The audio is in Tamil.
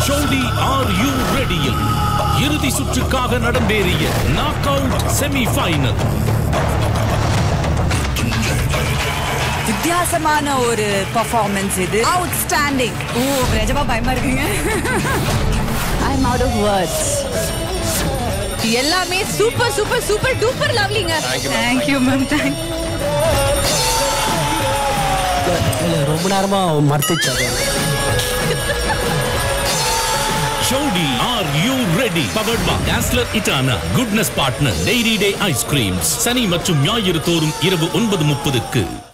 ஜோடி ஆர் யூ ரெடியில் இறுதி சுற்றுக்காக நடந்தேறிய நாக் அவுட் செமி ஃபைனல் வித்தியாசமான ஒரு பெர்ஃபார்மன்ஸ் இது அவுட்ஸ்டாண்டிங் ஓ நிஜமா பயமா இருக்குங்க I am out of words எல்லாமே சூப்பர் சூப்பர் சூப்பர் டூப்பர் லவ்லிங்க தேங்க் யூ மேம் தேங்க் ரொம்ப நேரமா மறுத்துச்சு Jodi are you ready powered by கேஸ்லர் இட்டானா goodness partner dairy day ice creams சனி மற்றும் ஞாயிறு தோறும் இரவு ஒன்பது முப்பதுக்கு